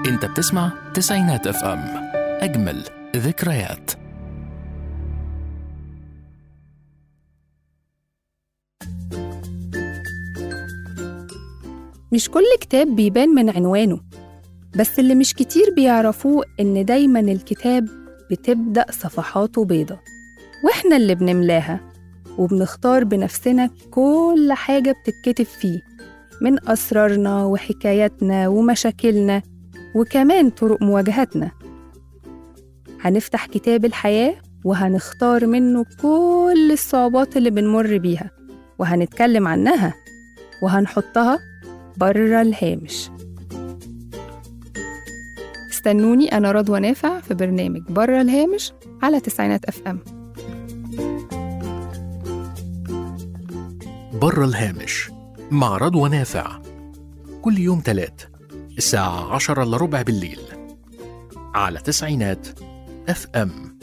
انت بتسمع تسعينات اف ام اجمل ذكريات مش كل كتاب بيبان من عنوانه بس اللي مش كتير بيعرفوه إن دايما الكتاب بتبدأ صفحاته بيضة وإحنا اللي بنملاها وبنختار بنفسنا كل حاجة بتتكتب فيه من أسرارنا وحكاياتنا ومشاكلنا وكمان طرق مواجهتنا هنفتح كتاب الحياة وهنختار منه كل الصعوبات اللي بنمر بيها وهنتكلم عنها وهنحطها بره الهامش استنوني أنا رضوى نافع في برنامج بره الهامش على تسعينات أف أم بره الهامش مع رضوى نافع كل يوم تلات الساعة عشرة إلا ربع بالليل على تسعينات اف ام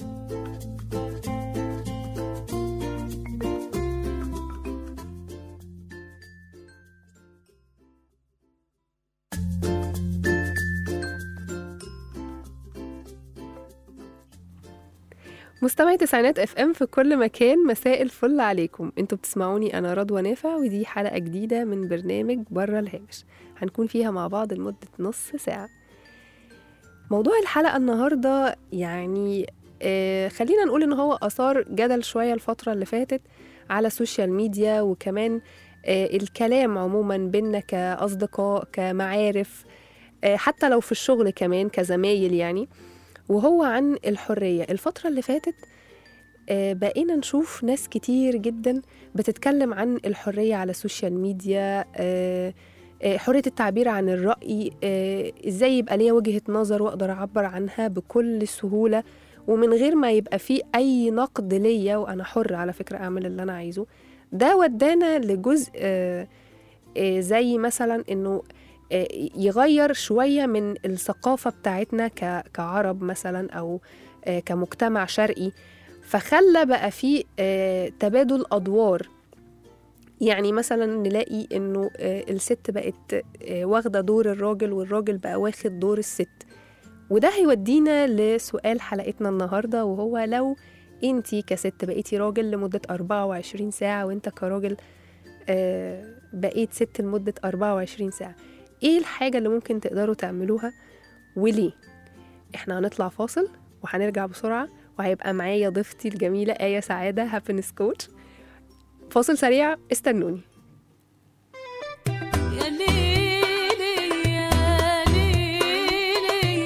مستمعي تسعينات اف ام في كل مكان مساء الفل عليكم انتوا بتسمعوني انا رضوى نافع ودي حلقه جديده من برنامج بره الهامش هنكون فيها مع بعض لمده نص ساعه موضوع الحلقه النهارده يعني آه خلينا نقول ان هو اثار جدل شويه الفتره اللي فاتت على السوشيال ميديا وكمان آه الكلام عموما بينا كاصدقاء كمعارف آه حتى لو في الشغل كمان كزمايل يعني وهو عن الحرية الفترة اللي فاتت آه، بقينا نشوف ناس كتير جدا بتتكلم عن الحرية على السوشيال ميديا آه، آه، حرية التعبير عن الرأي آه، ازاي يبقى ليا وجهة نظر واقدر اعبر عنها بكل سهولة ومن غير ما يبقى فيه اي نقد ليا وانا حر على فكرة اعمل اللي انا عايزه ده ودانا لجزء آه، آه، زي مثلا انه آه، يغير شوية من الثقافة بتاعتنا ك- كعرب مثلا أو آه، كمجتمع شرقي فخلى بقى فيه آه، تبادل أدوار يعني مثلا نلاقي إنه آه، الست بقت آه، واخدة دور الراجل والراجل بقى واخد دور الست وده هيودينا لسؤال حلقتنا النهاردة وهو لو انتي كست بقيتي راجل لمدة 24 ساعة وانت كراجل آه، بقيت ست لمدة 24 ساعة ايه الحاجة اللي ممكن تقدروا تعملوها وليه احنا هنطلع فاصل وهنرجع بسرعة وهيبقى معايا ضيفتي الجميلة آية سعادة هابينس كوتش فاصل سريع استنوني يا ليلي يا ليلي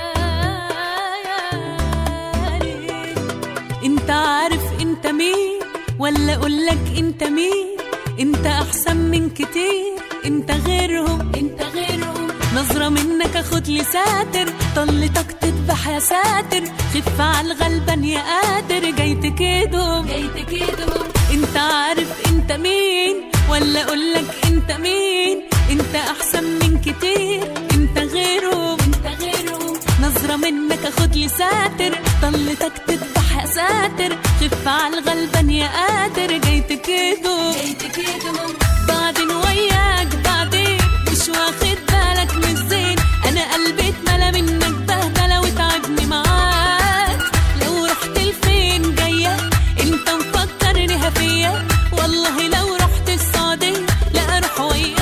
يا ليلي انت عارف انت مين ولا اقولك انت مين انت احسن من كتير انت غيرهم انت غيرهم نظرة منك اخد لي ساتر طلتك تذبح يا ساتر خف على الغلبان يا قادر جاي تكيدهم جاي تكيدهم انت عارف انت مين ولا اقولك انت مين انت احسن من كتير انت غيرهم انت غيرهم نظرة منك اخد لي ساتر طلتك تذبح يا ساتر خف على الغلبان يا قادر جاي تكيدهم جاي تكيدهم بعدين وياك بعدين مش واخد بالك من الزين انا قلبي اتملى منك بهدلة وتعبني معاك لو رحت لفين جاية انت مفكرني هفية والله لو رحت السعودية لا اروح وياك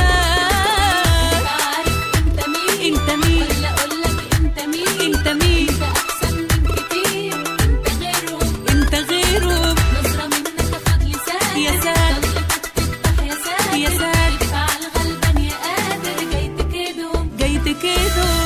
انت مين انت مين ولا اقولك انت مين انت مين انت احسن من كتير انت غيرهم انت غيرهم نظرة منك اخد لي ساتر يا ساتر يا ساتر يا ساتر على الغلبان يا قادر جاي تكيدهم جاي تكيدهم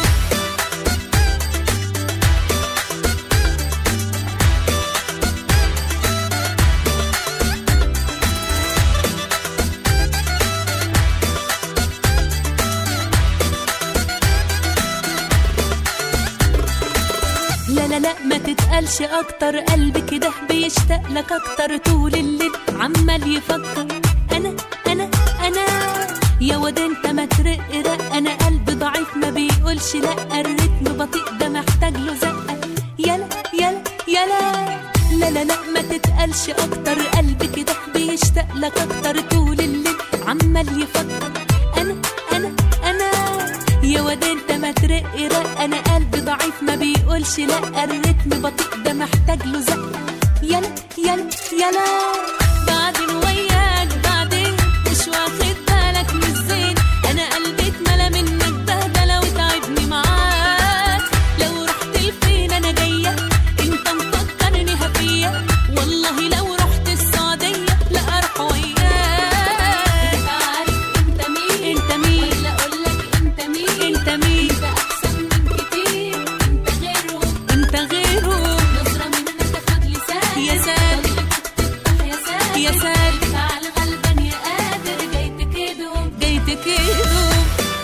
لا لا لا ما تتقالش اكتر قلبي كده بيشتاق لك اكتر طول الليل عمال يفكر انا انا انا يا واد انت ما ترق رق انا قلبي ضعيف ما بيقولش لا الريتم بطيء ده محتاج له زقه يلا يلا يلا لا لا لا ما تتقالش اكتر قلبي كده بيشتاق لك اكتر طول الليل عمال يفكر انا انا انا يا واد وده انت ما ترقي رق انا قلبي ضعيف ما بيقولش لا الريتم بطيء ده محتاج له زق يلا يلا يلا بعدين وياك بعدين مش واخد بالك مش زين انا قلبي اتملى منك بهدله وتعبني معاك لو رحت لفين انا جايه انت مفكرني هفيه والله لو رحت السعوديه لا اروح وياك انت عارف انت مين انت مين ولا اقول لك انت مين انت مين انت احسن من كتير انت غيرهم انت غيرهم نظره منك تاخد لسان يا ساتر يا ساتر يا ساتر تعال غلبان يا قادر جاي تكيدهم جاي تكيدهم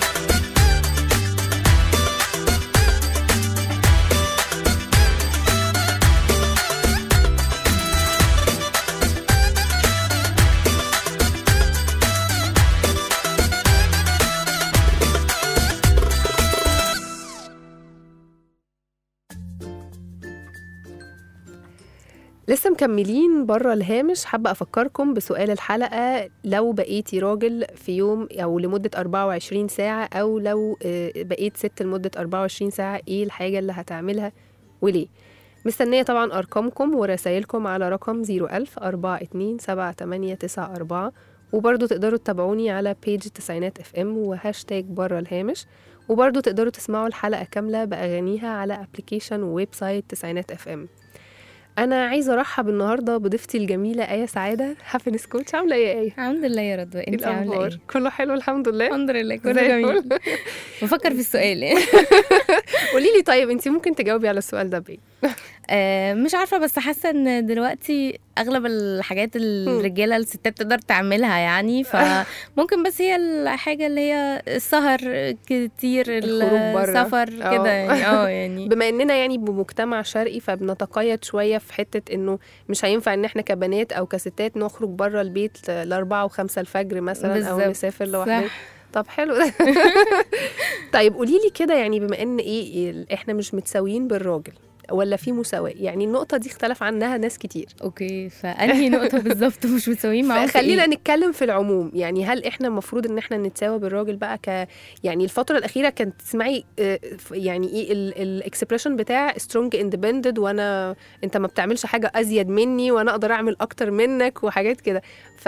لسه مكملين بره الهامش حابة أفكركم بسؤال الحلقة لو بقيتي راجل في يوم أو لمدة 24 ساعة أو لو آه، بقيت ست لمدة 24 ساعة إيه الحاجة اللي هتعملها وليه مستنية طبعا أرقامكم ورسايلكم على رقم 01000 42 7894 وبرضه تقدروا تتابعوني على بيج التسعينات اف ام وهاشتاج بره الهامش وبرضه تقدروا تسمعوا الحلقة كاملة بأغانيها على ابلكيشن وويب سايت تسعينات اف ام انا عايزه ارحب النهارده بضيفتي الجميله ايه سعاده هابينس كوتش عامله ايه يا ايه الحمد لله يا رضوى إيه انت عامله الاخبار ايه كله حلو الحمد لله الحمد لله كله زي جميل الفل. بفكر في السؤال قولي لي طيب انت ممكن تجاوبي على السؤال ده بايه آه، مش عارفه بس حاسه ان دلوقتي اغلب الحاجات الرجاله الستات تقدر تعملها يعني فممكن بس هي الحاجه اللي هي السهر كتير الخروج برا. السفر أه. كده يعني اه يعني بما اننا يعني بمجتمع شرقي فبنتقيد شويه في حته انه مش هينفع ان احنا كبنات او كستات نخرج بره البيت لأربعة وخمسة الفجر مثلا او بالظبط. نسافر لوحدنا صح. طب حلو ده طيب قولي لي كده يعني بما ان ايه ال- احنا مش متساويين بالراجل ولا في مساواه يعني النقطه دي اختلف عنها ناس كتير اوكي فانهي نقطه بالظبط مش متساويين معاهم في خلينا إيه؟ نتكلم في العموم يعني هل احنا المفروض ان احنا نتساوى بالراجل بقى ك يعني الفتره الاخيره كانت تسمعي آه، ف- يعني ايه الاكسبريشن بتاع سترونج اندبندنت وانا انت ما بتعملش حاجه ازيد مني وانا اقدر اعمل اكتر منك وحاجات كده ف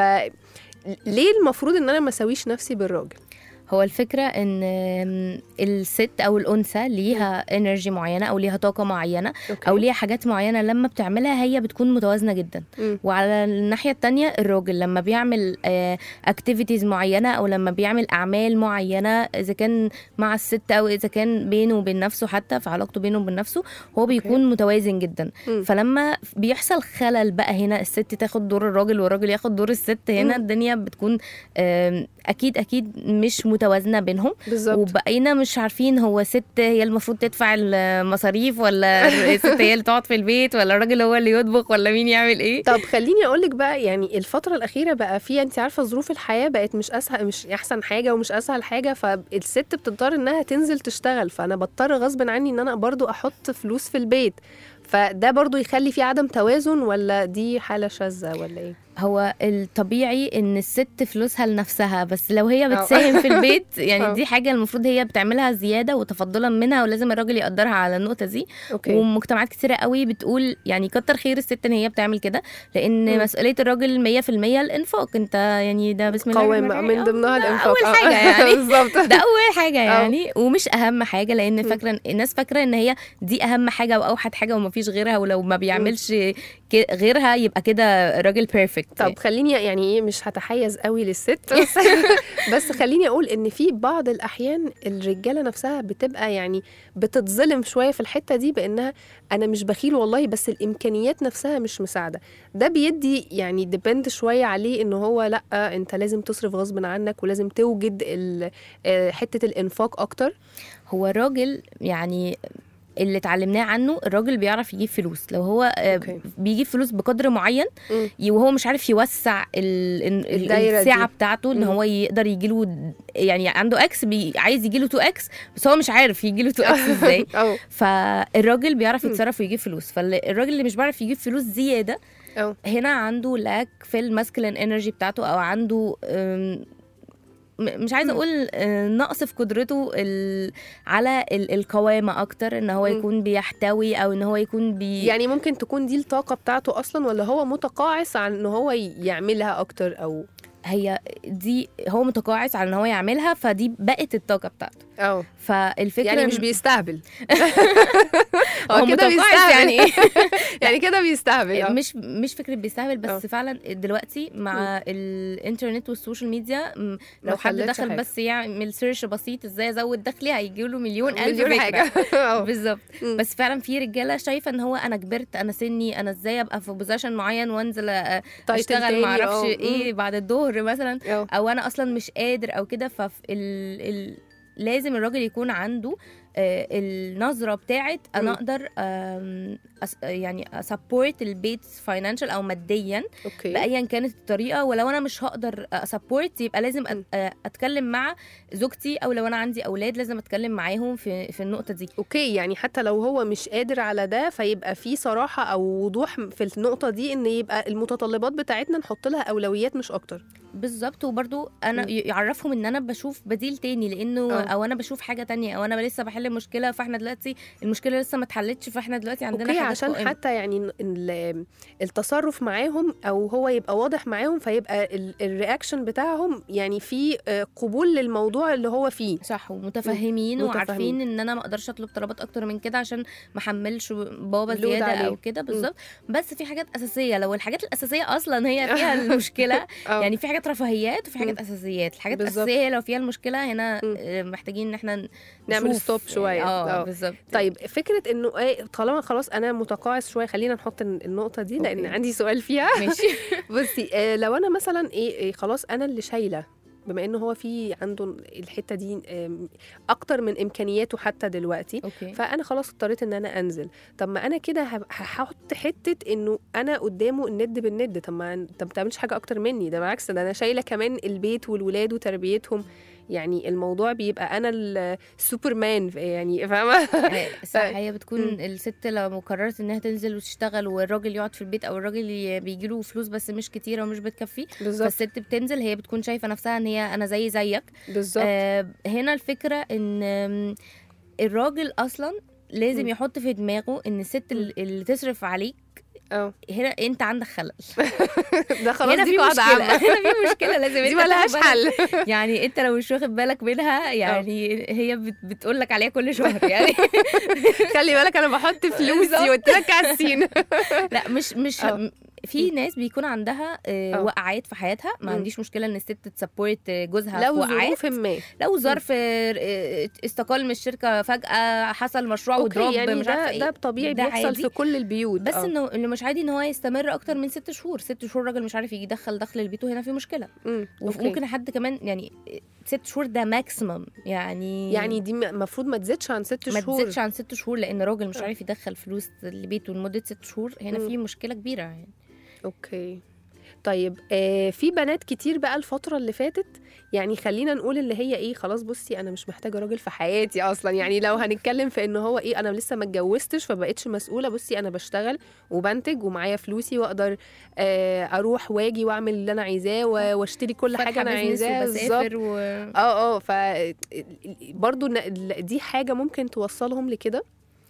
ليه المفروض ان انا ما اساويش نفسي بالراجل هو الفكرة ان آم، الست او الانثى ليها انرجي معينة او ليها طاقة معينة أوكي. او ليها حاجات معينة لما بتعملها هي بتكون متوازنة جدا مم. وعلى الناحية التانية الراجل لما بيعمل اكتيفيتيز معينة او لما بيعمل اعمال معينة اذا كان مع الست او اذا كان بينه وبين نفسه حتى في علاقته بينه وبين نفسه هو بيكون متوازن جدا مم. فلما بيحصل خلل بقى هنا الست تاخد دور الراجل والراجل ياخد دور الست هنا مم. الدنيا بتكون آم، اكيد اكيد مش متوازنه بينهم بالظبط وبقينا مش عارفين هو ست هي المفروض تدفع المصاريف ولا الست هي اللي تقعد في البيت ولا الراجل هو اللي يطبخ ولا مين يعمل ايه طب خليني اقول لك بقى يعني الفتره الاخيره بقى فيها انت عارفه ظروف الحياه بقت مش اسهل مش احسن حاجه ومش اسهل حاجه فالست بتضطر انها تنزل تشتغل فانا بضطر غصب عني ان انا برضو احط فلوس في البيت فده برضو يخلي في عدم توازن ولا دي حاله شاذه ولا ايه هو الطبيعي ان الست فلوسها لنفسها بس لو هي بتساهم في البيت أو. يعني دي حاجه المفروض هي بتعملها زياده وتفضلا منها ولازم الراجل يقدرها على النقطه دي اوكي ومجتمعات كتيرة قوي بتقول يعني كتر خير الست ان هي بتعمل كده لان مم. مسؤوليه الراجل 100% الانفاق انت يعني ده بسم الله الرحمن قوامة الرحيم. من ضمنها ده الانفاق اول آه. حاجه يعني بالظبط ده اول حاجه يعني ومش اهم حاجه لان فاكره الناس فاكره ان هي دي اهم حاجه واوحد حاجه ومفيش غيرها ولو ما بيعملش ك- غيرها يبقى كده الراجل بيرفكت طب خليني يعني ايه مش هتحيز قوي للست بس, بس خليني اقول ان في بعض الاحيان الرجاله نفسها بتبقى يعني بتتظلم شويه في الحته دي بانها انا مش بخيل والله بس الامكانيات نفسها مش مساعده ده بيدي يعني ديبند شويه عليه ان هو لا انت لازم تصرف غصب عنك ولازم توجد ال- آه، حته الانفاق اكتر هو الراجل يعني اللي اتعلمناه عنه الراجل بيعرف يجيب فلوس لو هو آه، أوكي. بيجيب فلوس بقدر معين مم. ي- وهو مش عارف يوسع ال- ال- الدايرة السعه دي. بتاعته ان مم. هو يقدر يجيله يعني عنده اكس بي عايز يجيله 2 اكس بس هو مش عارف يجيله 2 اكس ازاي أو فالراجل بيعرف مم. يتصرف ويجيب فلوس فالراجل اللي مش بيعرف يجيب فلوس زياده أو هنا عنده لاك في الماسكلين انرجي بتاعته او عنده أم، م- مش عايزه مم. اقول آه، نقص في قدرته ال... على ال... القوامه اكتر ان هو مم. يكون بيحتوي او ان هو يكون بي يعني ممكن تكون دي الطاقة بتاعته أصلا ولا هو متقاعس عن إن هو يعملها أكتر أو هي دي هو متقاعس على ان هو يعملها فدي بقت الطاقه بتاعته أو فالفكره يعني إن- مش بيستهبل هو كده متقاعس بيستهبل يعني ايه يعني كده بيستهبل آه. مش مش فكره بيستهبل بس اه. فعلا دلوقتي مع الانترنت والسوشيال ميديا م، ما لو حد خلتش دخل حاجة. بس يعمل سيرش بسيط ازاي ازود دخلي هيجي له مليون الف مليون فكرة. حاجة أه. بالظبط مم. بس فعلا في رجاله شايفه ان هو انا كبرت انا سني انا ازاي ابقى في بوزيشن معين وانزل أ- تايتل اشتغل تاني، ما اعرفش اه. ايه بعد الظهر مثلا أه. او انا اصلا مش قادر او كده فف ال... ال... لازم الراجل يكون عنده آه، النظره بتاعت مم. انا اقدر آم، أس- يعني اسبورت البيت فاينانشال او ماديا اوكي بايا كانت الطريقه ولو انا مش هقدر اسبورت يبقى لازم أت- مم. آه، اتكلم مع زوجتي او لو انا عندي اولاد لازم اتكلم معاهم في في النقطه دي اوكي يعني حتى لو هو مش قادر على ده فيبقى في صراحه او وضوح في النقطه دي ان يبقى المتطلبات بتاعتنا نحط لها اولويات مش اكتر بالظبط وبرضو انا مم. ي- يعرفهم ان انا بشوف بديل تاني لانه اه. او انا بشوف حاجه تانية او انا لسه بحل مشكله فاحنا دلوقتي المشكله لسه ما اتحلتش فاحنا دلوقتي عندنا اوكي حاجه عشان قائمة. حتى يعني ن- ال- التصرف معاهم او هو يبقى واضح معاهم فيبقى ال- الرياكشن بتاعهم يعني في آه، قبول للموضوع اللي هو فيه صح ومتفهمين مم. وعارفين متفاهمين. ان انا ما اقدرش اطلب طلبات اكتر من كده عشان ما احملش بابا لود زياده عليه. او كده بالظبط بس في حاجات اساسيه لو الحاجات الاساسيه اصلا هي فيها المشكله أو يعني في حاجات رفاهيات وفي حاجات مم. اساسيات الحاجات بالظبط. الاساسيه لو فيها المشكله هنا مم. آه، محتاجين ان احنا نعمل نشوف ستوب شوية. اه اه. بالظبط طيب فكره انه ايه طالما خلاص انا متقاعس شويه خلينا نحط ال- النقطه دي لان اوكي. عندي سؤال فيها ماشي بصي آه لو انا مثلا ايه, إيه خلاص انا اللي شايله بما انه هو في عنده الحته دي آم، اكتر من امكانياته حتى دلوقتي اوكي فانا خلاص اضطريت ان انا انزل طب ما انا كده هب- هحط حته انه انا قدامه الند بالند طب ما انت ما بتعملش حاجه اكتر مني ده بالعكس ده انا شايله كمان البيت والولاد وتربيتهم يعني الموضوع بيبقى انا السوبرمان يعني فاهمه آه، صح هي بتكون مم. الست لو قررت انها تنزل وتشتغل والراجل يقعد في البيت او الراجل بيجي له فلوس بس مش كتيره ومش بتكفيه بالظبط فالست بتنزل هي بتكون شايفه نفسها ان هي انا زي زيك بالظبط آه هنا الفكره ان آم، الراجل اصلا لازم مم. يحط في دماغه ان الست اللي اللي تصرف عليك اه هنا انت عندك خلل ده خلاص هنا دي في قاعده مشكله عامه هنا في مشكله لازم دي انت ملهاش تاخد بالك. حل يعني انت لو مش واخد بالك منها يعني هي بت بتقول لك عليها كل شهر يعني خلي بالك انا بحط فلوسي قلت لك على السين لا مش مش اه. في ناس بيكون عندها آه، اه. وقعات في حياتها ما مم. عنديش مشكله ان الست تسبورت جوزها في لو وقعات ظروف ما لو ظرف آه، استقال من الشركه فجاه حصل مشروع اوكي ودروب يعني مش عارفه ده ايه ده طبيعي ده بيحصل عادي. في كل البيوت بس اه. انه اللي مش عادي ان هو يستمر اكتر من ست شهور ست شهور راجل مش عارف يدخل دخل البيت وهنا في مشكله مم. أوكي. وممكن حد كمان يعني ست شهور ده ماكسيمم يعني يعني دي المفروض ما تزيدش عن ست ما شهور تزيدش عن ست شهور لان راجل مش اه. عارف يدخل فلوس لبيته لمده ست شهور هنا مم. في مشكله كبيره يعني اوكي طيب آه في بنات كتير بقى الفترة اللي فاتت يعني خلينا نقول اللي هي ايه خلاص بصي انا مش محتاجة راجل في حياتي اصلا يعني لو هنتكلم في ان هو ايه انا لسه ما اتجوزتش فبقيتش مسؤولة بصي انا بشتغل وبنتج ومعايا فلوسي واقدر آه اروح واجي واعمل اللي انا عايزاه و- واشتري كل حاجة انا فاتحة بيزنس عايزاها بالظبط وبسافر و... اه اه ف برضو إن- دي حاجة ممكن توصلهم لكده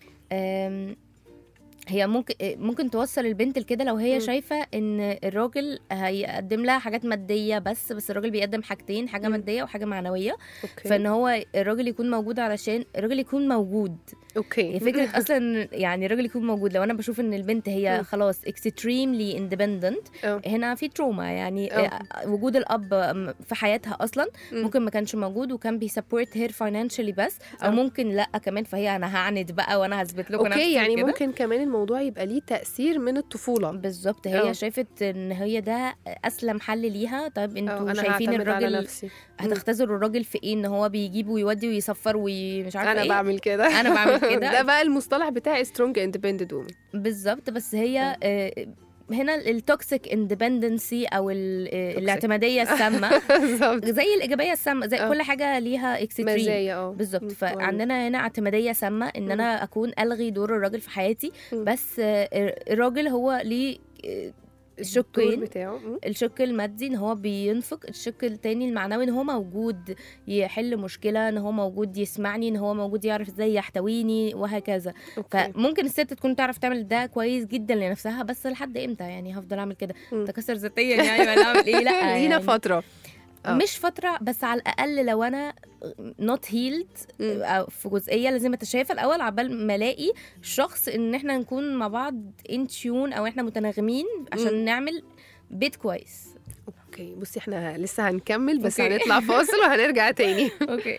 أم، هي ممكن ممكن توصل البنت لكده لو هي مم. شايفه ان الراجل هيقدم لها حاجات ماديه بس بس الراجل بيقدم حاجتين حاجه مم. ماديه وحاجه معنويه اوكي فان هو الراجل يكون موجود علشان الراجل يكون موجود هي اوكي فكره اصلا يعني الراجل يكون موجود لو انا بشوف ان البنت هي مم. خلاص اكستريملي اندبندنت اه. هنا في تروما يعني اه. آه، وجود الاب في حياتها اصلا مم. ممكن ما كانش موجود وكان بيسبورت هير فاينانشالي بس او اه. ممكن لا كمان فهي انا هعند بقى وانا هثبت لكم نفسي اوكي يعني وكده. ممكن كمان الموضوع يبقى ليه تأثير من الطفولة بالظبط اه. هي شافت ان هي ده اسلم حل ليها طيب اه، انتوا انا شايفين هعتمد على الراجل نفسي هتختزلوا الراجل في ايه ان هو بيجيب ويودي ويصفر ومش عارفه انا ايه بعمل كده أنا بعمل كده. ده بقى المصطلح بتاعي سترونج اندبندنت وومن بالظبط بس هي آه، هنا التوكسيك اندبندنسي او ال- آه، الاعتماديه السامه بالظبط زي الايجابيه السامه زي اه. كل حاجه ليها اكستريم مزايا اه بالظبط مم. فعندنا هنا اعتماديه سامه ان انا اكون الغي دور الراجل في حياتي مم. بس آه، الراجل هو ليه آه، الشقين الدور بتاعه مم. الشق المادي ان هو بينفق الشق التاني المعنوي ان هو موجود يحل مشكله ان هو موجود يسمعني ان هو موجود يعرف ازاي يحتويني وهكذا اوكي فممكن الست تكون تعرف تعمل ده كويس جدا لنفسها بس لحد امتى يعني هفضل اعمل كده مم. تكسر ذاتيا يعني ولا اعمل ايه لا لينا يعني فتره آه. مش فتره بس على الاقل لو انا نوت هيلد مم. في جزئيه لازم اتشافى الاول عبال ما الاقي شخص ان احنا نكون مع بعض ان تيون او احنا متناغمين عشان مم. نعمل بيت كويس اوكي بصي احنا لسه هنكمل بس أوكي. هنطلع فاصل وهنرجع تاني اوكي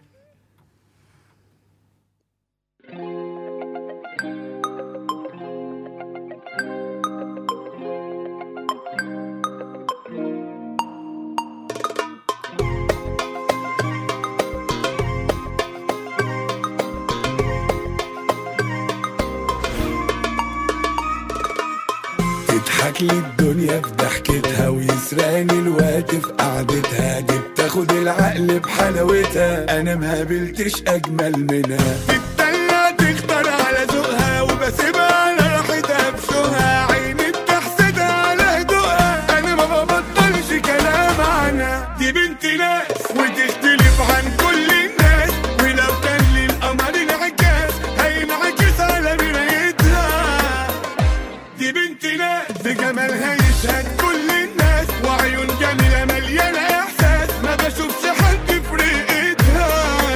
تضحك لي الدنيا في ضحكتها ويسرقني الوقت في قعدتها دي بتاخد العقل بحلاوتها انا ما قابلتش اجمل منها تتدلع تختار على ذوقها وبسيبها على راحتها بشوقها عيني بتحسدها على هدوءها انا ما ببطلش كلام عنها دي بنت ناس وتختلف عن كل الناس ولو كان للقمر انعكاس هينعكس على مرايتها دي بنت ناس بجمالها يشهد كل الناس وعيون جميلة مليانة إحساس ما بشوفش حد في رقتها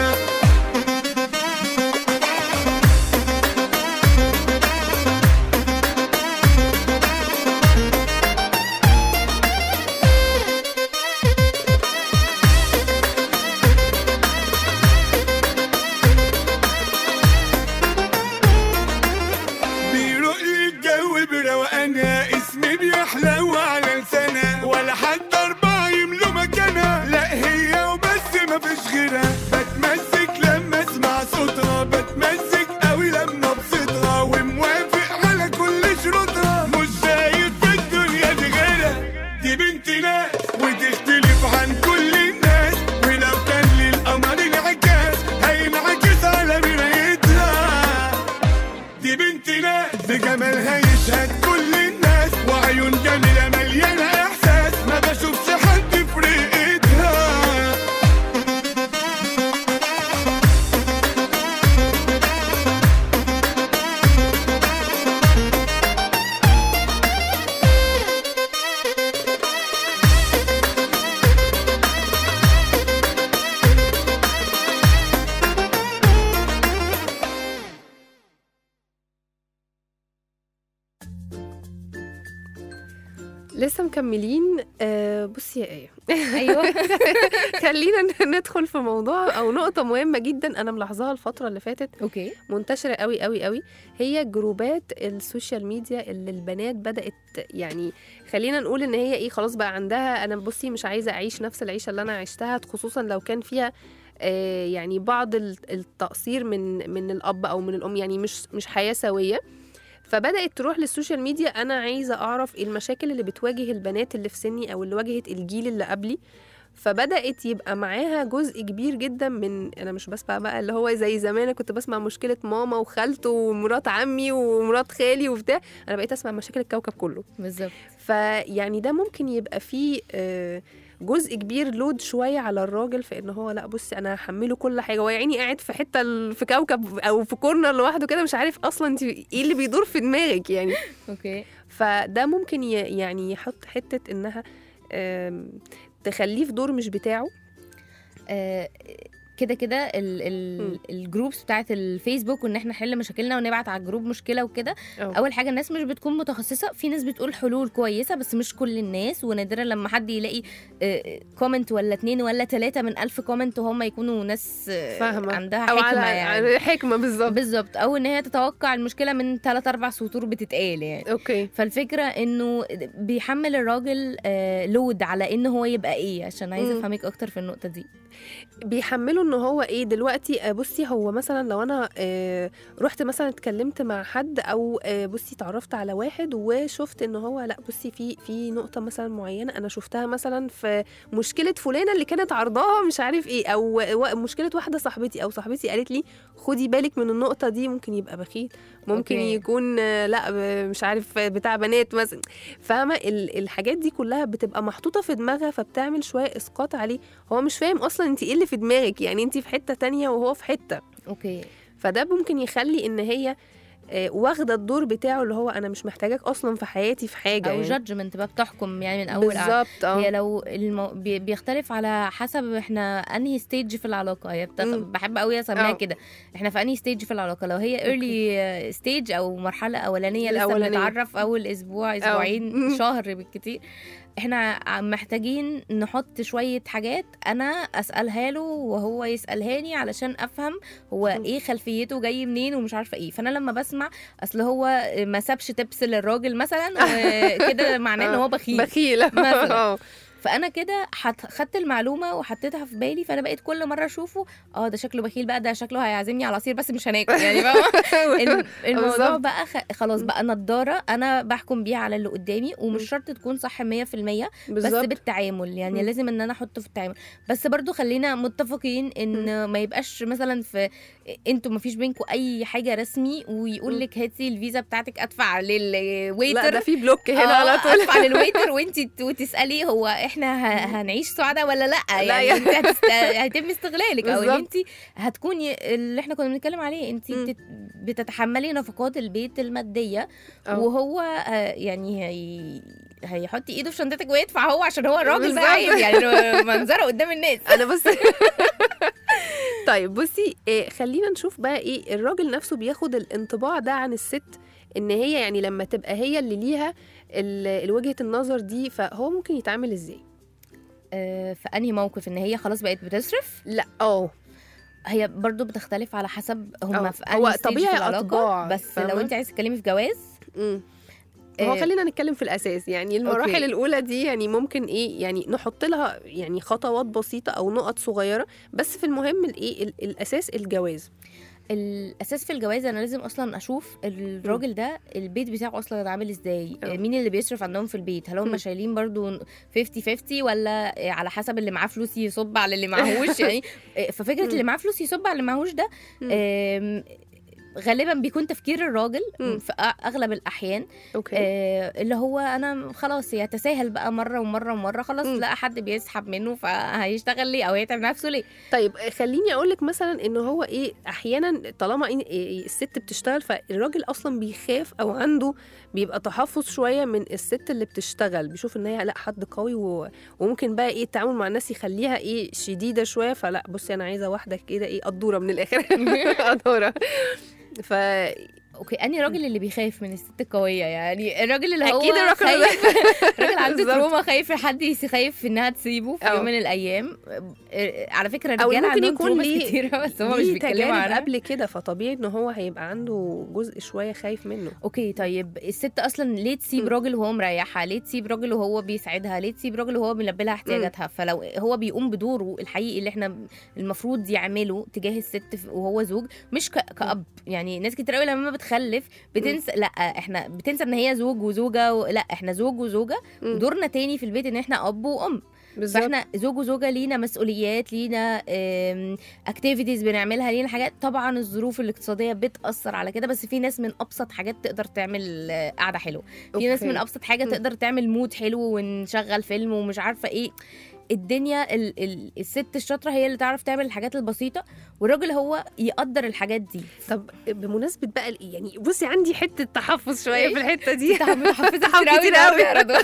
بيروق لي الجو بروقانها اسمي بيحلو على لسانها ولا حد أربعة يملوا مكانها لا هي وبس مفيش غيرها بتمزج لما اسمع صوتها بتمزج قوي لما ابسطها وموافق على كل شروطها مش شايف في الدنيا دي غيرها دي بنت ناس وتختلف عن كل الناس ولو كان للقمر انعكاس هينعكس على مرايتها دي بنت ناس بجمالها يشهد كل الناس وعيون جميلة مليانة إحساس ما بشوفش حد في رقتها لسه مكملين آه بصي يا ايه ايوه خلينا ندخل في موضوع او نقطه مهمه جدا انا ملاحظاها الفتره اللي فاتت اوكي منتشره قوي قوي قوي هي جروبات السوشيال ميديا اللي البنات بدات يعني خلينا نقول ان هي ايه خلاص بقى عندها انا بصي مش عايزه اعيش نفس العيشه اللي انا عشتها خصوصا لو كان فيها آه يعني بعض ال- التقصير من من الاب او من الام يعني مش مش حياه سويه فبدات تروح للسوشيال ميديا انا عايزه اعرف إيه المشاكل اللي بتواجه البنات اللي في سني او اللي واجهت الجيل اللي قبلي فبدات يبقى معاها جزء كبير جدا من انا مش بسمع بقى اللي هو زي زمان أنا كنت بسمع مشكله ماما وخالته ومرات عمي ومرات خالي وبتاع انا بقيت اسمع مشاكل الكوكب كله بالظبط فيعني ده ممكن يبقى فيه آه، جزء كبير لود شويه على الراجل في ان هو لا بصي انا هحمله كل حاجه هو يا عيني قاعد في حته ال- في كوكب او في كورنر لوحده كده مش عارف اصلا انت ايه اللي بيدور في دماغك يعني اوكي فده ممكن ي- يعني يحط حته انها آم، تخليه في دور مش بتاعه آه، كده كده ال- ال- مم. الجروبس بتاعت الفيسبوك وان احنا نحل مشاكلنا ونبعت على الجروب مشكله وكده أو. اول حاجه الناس مش بتكون متخصصه في ناس بتقول حلول كويسه بس مش كل الناس ونادرا لما حد يلاقي كومنت ولا اتنين ولا تلاته من ألف كومنت وهم يكونوا ناس آه، فاهمه عندها او حكمه على يعني على حكمه بالظبط بالظبط او ان هي تتوقع المشكله من ثلاث اربع سطور بتتقال يعني اوكي فالفكره انه بيحمل الراجل آه، لود على ان هو يبقى ايه عشان عايزه مم. افهمك اكتر في النقطه دي بيحملوا ان هو ايه دلوقتي آه، بصي هو مثلا لو انا آه، رحت مثلا اتكلمت مع حد او آه، بصي اتعرفت على واحد وشفت ان هو لا بصي في في نقطه مثلا معينه انا شفتها مثلا في مشكله فلانه اللي كانت عرضاها مش عارف ايه او و- مشكله واحده صاحبتي او صاحبتي قالت لي خدي بالك من النقطه دي ممكن يبقى بخيل ممكن أوكي. يكون آه، لا ب- مش عارف آه، بتاع بنات مثلا فاهمه ال- الحاجات دي كلها بتبقى محطوطه في دماغها فبتعمل شويه اسقاط عليه هو مش فاهم اصلا انت ايه اللي في دماغك يعني انت في حته تانية وهو في حته اوكي فده ممكن يخلي ان هي آه، واخده الدور بتاعه اللي هو انا مش محتاجاك اصلا في حياتي في حاجه او يعني. جادجمنت بقى بتحكم يعني من اول قعدة. بالظبط اه هي لو المو... بي- بيختلف على حسب احنا انهي ستيج في العلاقه هي بتخ... مم. بحب قوي اسميها آه. كده احنا في انهي ستيج في العلاقه لو هي ايرلي ستيج او مرحله اولانيه لسه الأولانية. بنتعرف اول اسبوع اسبوعين مم. شهر بالكتير احنا ع- محتاجين نحط شويه حاجات انا اسالها له وهو يسالهاني علشان افهم هو مم. ايه خلفيته جاي منين ومش عارفه ايه فانا لما بسمع اصل هو ما سابش تبس للراجل مثلا وكده معناه ان هو بخيل بخيله مثلاً. آه. فانا كده حت... خدت المعلومه وحطيتها في بالي فانا بقيت كل مره اشوفه اه ده شكله بخيل بقى ده شكله هيعزمني على عصير بس مش هناكل يعني فاهمة؟ الم- الموضوع بالظبط. بقى خ... خلاص بقى نضاره انا بحكم بيها على اللي قدامي ومش مم. شرط تكون صح 100% بس بالظبط بالتعامل يعني مم. لازم ان انا احطه في التعامل بس برضو خلينا متفقين ان ما يبقاش مثلا في انتوا ما فيش بينكم اي حاجه رسمي ويقول مم. لك هاتي الفيزا بتاعتك ادفع لا للويتر ده في بلوك هنا آه، على طول ادفع للويتر وانت ت- وتسالي هو احنا ه- هنعيش سعداء ولا لا يعني يا- انت هتست... هيتم استغلالك او ان بالظبط. انت هتكوني اللي احنا كنا بنتكلم عليه انت مم. بتت... بتتحملي نفقات البيت الماديه أه. وهو آه، يعني هي... هيحط ايده في شنطتك ويدفع هو عشان هو الراجل بالظبط. بقى عيب يعني منظره قدام الناس انا بس طيب بصي إيه خلينا نشوف بقى ايه الراجل نفسه بياخد الانطباع ده عن الست ان هي يعني لما تبقى هي اللي ليها ال- الوجهة النظر دي فهو ممكن يتعامل ازاي آه، في انهي موقف ان هي خلاص بقت بتصرف لا اه هي برضو بتختلف على حسب أه. هم في هو انهي stage طبيعي في العلاقة. أطباع، بس فاهمة؟ لو انت عايزه تتكلمي في جواز امم هو آه، خلينا نتكلم في الاساس يعني المراحل أوكي. الاولى دي يعني ممكن ايه يعني نحط لها يعني خطوات بسيطه او نقط صغيره بس في المهم الايه ال- الاساس الجواز الاساس في الجواز انا لازم اصلا اشوف الراجل ده البيت بتاعه اصلا عامل ازاي أه. مين اللي بيصرف عندهم في البيت هل هم مم. شايلين برضو 50 50 ولا على حسب اللي معاه فلوس يصب على اللي معهوش يعني ففكره مم. اللي معاه فلوس يصب على اللي معهوش ده مم. آم، غالبا بيكون تفكير الراجل مم. في أ- اغلب الاحيان اوكي آه، اللي هو انا خلاص يتساهل بقى مره ومره ومره خلاص مم. لقى حد بيسحب منه فهيشتغل ليه او هيتعب نفسه ليه طيب خليني اقول لك مثلا ان هو ايه احيانا طالما إن- إيه الست بتشتغل فالراجل اصلا بيخاف او عنده بيبقى تحفظ شويه من الست اللي بتشتغل بيشوف ان هي لا حد قوي و... وممكن بقى ايه التعامل مع الناس يخليها ايه شديده شويه فلا بصي انا عايزه واحده كده ايه قدوره من الاخر قدوره ف اوكي اني راجل اللي بيخاف من الست القويه يعني الراجل اللي هو اكيد الراجل خايف راجل عنده بالظبط. تروما خايف حد يس- خايف انها تسيبه في أو. يوم من الايام آه، على فكره أو الرجاله ممكن عندهم يكون تروماس ليه- كتيره بس هم مش ليه بيتكلموا تجارب عنها قبل كده فطبيعي ان هو هيبقى عنده جزء شويه خايف منه اوكي طيب الست اصلا ليه تسيب مم. راجل وهو مريحها ليه تسيب راجل وهو بيساعدها ليه تسيب راجل وهو بيلبي لها احتياجاتها فلو هو بيقوم بدوره الحقيقي اللي احنا المفروض يعمله تجاه الست ف- وهو زوج مش ك... كأب يعني ناس كتير قوي لما بتخلف بتنسى لا احنا بتنسى ان هي زوج وزوجه و... لا احنا زوج وزوجه مم. ودورنا تاني في البيت ان احنا اب وام بالظبط فاحنا زوج وزوجه لينا مسؤوليات لينا اكتيفيتيز بنعملها لينا حاجات طبعا الظروف الاقتصاديه بتاثر على كده بس في ناس من ابسط حاجات تقدر تعمل آه، قعده حلوه في ناس أوكي. من ابسط حاجه مم. تقدر تعمل مود حلو ونشغل فيلم ومش عارفه ايه الدنيا ال ال الست الشاطره هي اللي تعرف تعمل الحاجات البسيطه والراجل هو يقدر الحاجات دي طب بمناسبه بقى ال- يعني بصي عندي حته تحفظ شويه في الحته دي متحفزه تحفظ كتير قوي كتير قوي. يا رضوى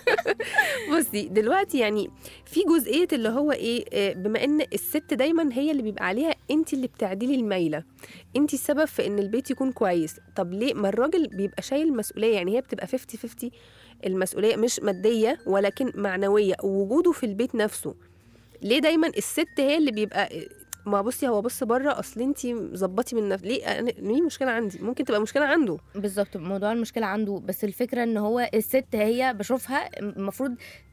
بصي دلوقتي يعني في جزئيه اللي هو ايه آه، بما ان الست دايما هي اللي بيبقى عليها انت اللي بتعدلي الميله انت السبب في ان البيت يكون كويس طب ليه ما الراجل بيبقى شايل المسؤوليه يعني هي بتبقى 50 50 المسؤوليه مش ماديه ولكن معنويه ووجوده في البيت نفسه ليه دايما الست هي اللي بيبقى ما بصي هو بص بره اصل انت ظبطي من نفسك ليه أنا ليه مشكله عندي ممكن تبقى مشكله عنده بالظبط موضوع المشكله عنده بس الفكره ان هو الست هي بشوفها المفروض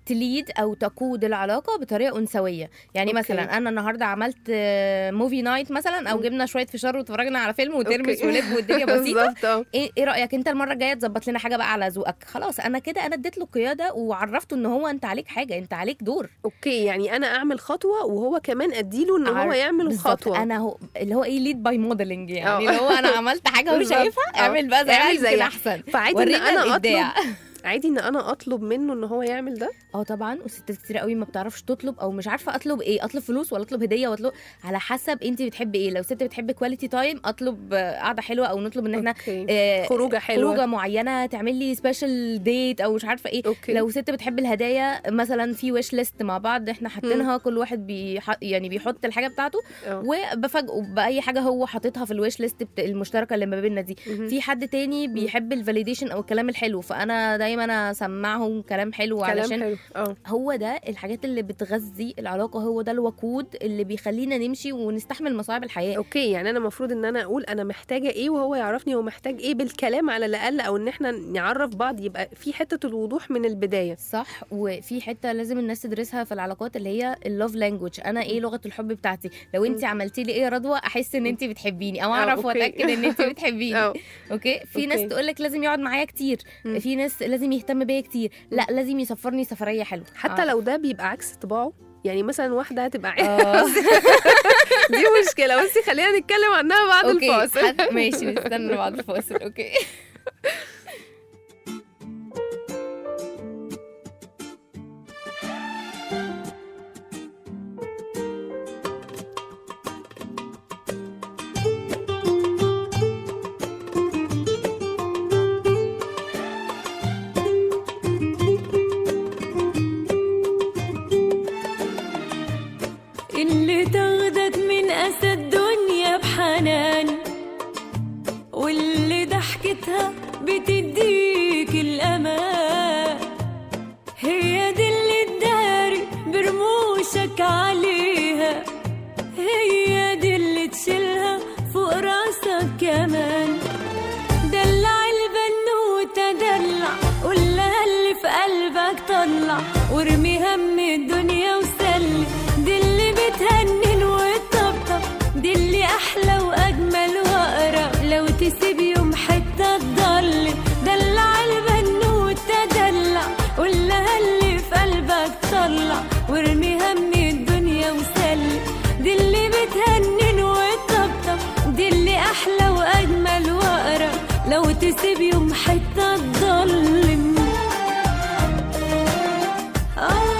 تليد او تقود العلاقه بطريقه انثويه يعني أوكي. مثلا انا النهارده عملت موفي نايت مثلا او مم. جبنا شويه فشار واتفرجنا على فيلم وترمس أوكي. ولب والدنيا بسيطه بالظبط اه ايه ايه رايك انت المره الجايه تظبط لنا حاجه بقى على ذوقك خلاص انا كده انا اديت له القياده وعرفته ان هو انت عليك حاجه انت عليك دور اوكي يعني انا اعمل خطوه وهو كمان اديله ان هو عارف- يعمل بالظبط. خطوه انا هو اللي هو ايه ليد باي موديلنج يعني أه. اللي هو انا عملت حاجه هو بالظبط. شايفها أه. اعمل بقى زيها اعمل يمكن زيها. احسن فعادي ان ورينا انا الابداع اطلب عادي ان انا اطلب منه ان هو يعمل ده اه طبعا وستات كتير قوي ما بتعرفش تطلب او مش عارفه اطلب ايه اطلب فلوس ولا اطلب هديه واطلب على حسب انت بتحبي ايه لو ست بتحب كواليتي تايم اطلب آه، قعده حلوه او نطلب ان احنا اوكي آه، خروجه حلوه خروجه معينه تعمل لي سبيشال ديت او مش عارفه ايه اوكي لو ست بتحب الهدايا مثلا في ويش ليست مع بعض احنا حاطينها كل واحد بيح... يعني بيحط الحاجه بتاعته اه. وبفاجئه باي حاجه هو حاططها في الويش ليست بت... المشتركه اللي ما بيننا دي مهم. في حد تاني بيحب الفاليديشن او الكلام الحلو فانا دايما اسمعهم كلام حلو كلام علشان حلو اه هو ده الحاجات اللي بتغذي العلاقه هو ده الوقود اللي بيخلينا نمشي ونستحمل مصاعب الحياه اوكي يعني انا المفروض ان انا اقول انا محتاجه ايه وهو يعرفني هو محتاج ايه بالكلام على الاقل او ان احنا نعرف بعض يبقى في حته الوضوح من البدايه صح وفي حته لازم الناس تدرسها في العلاقات اللي هي اللوف لانجوج انا ايه لغه الحب بتاعتي لو انت عملتي لي ايه يا رضوى احس ان انت بتحبيني او اعرف أوكي. واتاكد ان انت بتحبيني اه اوكي في ناس أوكي. تقول لك لازم يقعد معايا كتير مم. في ناس لازم يهتم بيا كتير لا لازم يسفرني سفريه حلوه حتى آه. لو ده بيبقى عكس طباعه يعني مثلا واحده هتبقى آه. دي مشكله بس خلينا نتكلم عنها بعد اوكي الفاصل حد- ماشي نستنى بعد الفاصل اوكي اللي تاخدك من أسى الدنيا بحنان واللي ضحكتها بتديك الأمان هي دي اللي تداري برموشك عليها هي دي اللي تشيلها فوق راسك كمان دلع البنوتة دلع قولها اللي في قلبك طلع وارمي هم الدنيا وسلي دي اللي بتهنن وتطبطب دي اللي احلى واجمل واقرب لو تسيب يوم حتة تضل دلع البنوتة دلع قولها اللي في قلبك طلع وارمي هم الدنيا وسلي دي اللي بتهنن وتطبطب دي اللي احلى واجمل واقرب لو تسيب يوم حتة تضلم آه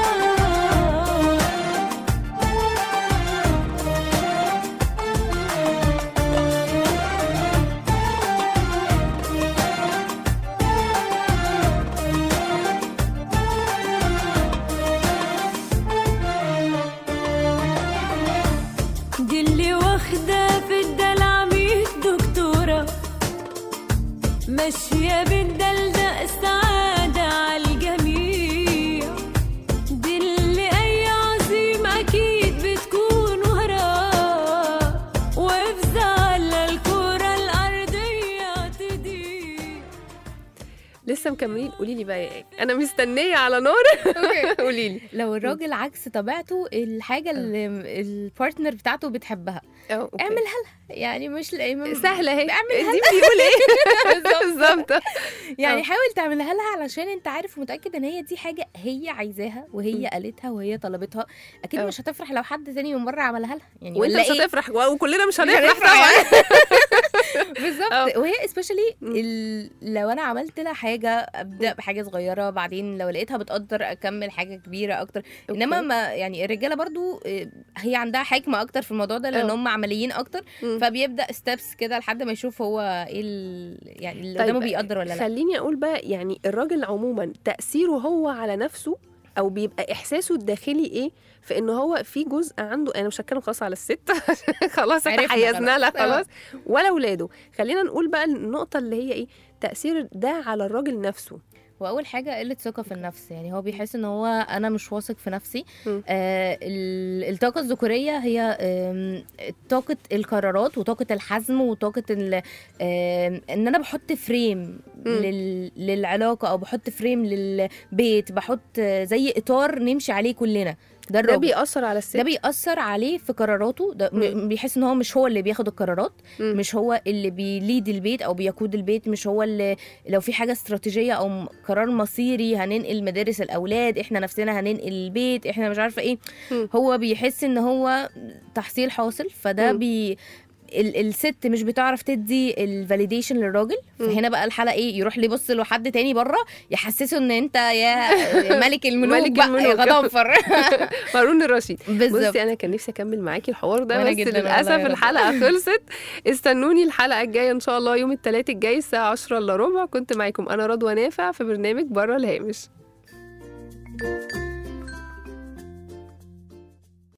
دي اللي واخدة في الدلع مية دكتورة ماشية بالدلدق السعادة عالجميع دي اللي أي عظيم أكيد بتكون وراه وافزع على الكرة الأرضية تضيع لسه مكملين قولي لي بقى ايه انا مستنيه على نار قولي لي لو الراجل عكس طبيعته الحاجه اللي البارتنر بتاعته بتحبها أوكي. اعملها لها يعني مش سهله اهي اعملها دي بيقول ايه بالظبط يعني آه. حاول تعملها لها علشان انت عارف ومتاكد ان هي دي حاجه هي عايزاها وهي قالتها وهي طلبتها اكيد آه. مش هتفرح لو حد تاني من مره عملها لها يعني وانت ولا مش إيه؟ هتفرح وكلنا مش مش هنفرح هنفرح طبعا بالظبط آه. وهي سبيشالي مم. لو انا عملت لها حاجه ابدا بحاجه صغيره بعدين لو لقيتها بتقدر اكمل حاجه كبيره اكتر انما أوكي. ما يعني الرجاله برضو آه، هي عندها حكمه اكتر في الموضوع ده لان آه. هم عمليين اكتر مم. فبيبدا ستيبس كده لحد ما يشوف هو ايه ال... يعني اللي طيب، قدامه بيقدر ولا لا خليني اقول بقى يعني الراجل عموما تاثيره هو على نفسه او بيبقى احساسه الداخلي ايه في ان هو في جزء عنده انا مش هتكلم خلاص على الست خلاص عرفنا تحيزنا لها خلاص. خلاص ولا اولاده خلينا نقول بقى النقطه اللي هي ايه تاثير ده على الراجل نفسه واول حاجه قله ثقه في النفس يعني هو بيحس ان هو انا مش واثق في نفسي مم. آه ال- الطاقه الذكوريه هي آم، طاقه القرارات وطاقه الحزم وطاقه ال- آم، ان انا بحط فريم مم. لل للعلاقه او بحط فريم للبيت بحط آه، زي اطار نمشي عليه كلنا ده ده الراجل بيأثر على الست ده بيأثر عليه في قراراته ده م- مم. بيحس ان هو مش هو اللي بياخد القرارات مم. مش هو اللي بيليد البيت او بيقود البيت مش هو اللي لو في حاجه استراتيجيه او م- قرار مصيري هننقل مدارس الاولاد احنا نفسنا هننقل البيت احنا مش عارفه ايه مم. هو بيحس ان هو تحصيل حاصل فده مم. بي ال- الست مش بتعرف تدي الفاليديشن للراجل مم. فهنا بقى الحلقه ايه يروح لي يبص لحد تاني بره يحسسه ان انت يا ملك الملوك ملك بقى يا الملوك. غضنفر هارون الرشيد بالظبط بصي انا كان نفسي اكمل معاكي الحوار ده وأنا بس جداً للاسف والله يا رب. الحلقه خلصت استنوني الحلقه الجايه ان شاء الله يوم الثلاث الجاي الساعه 10 الا ربع كنت معاكم انا رضوى نافع في برنامج بره الهامش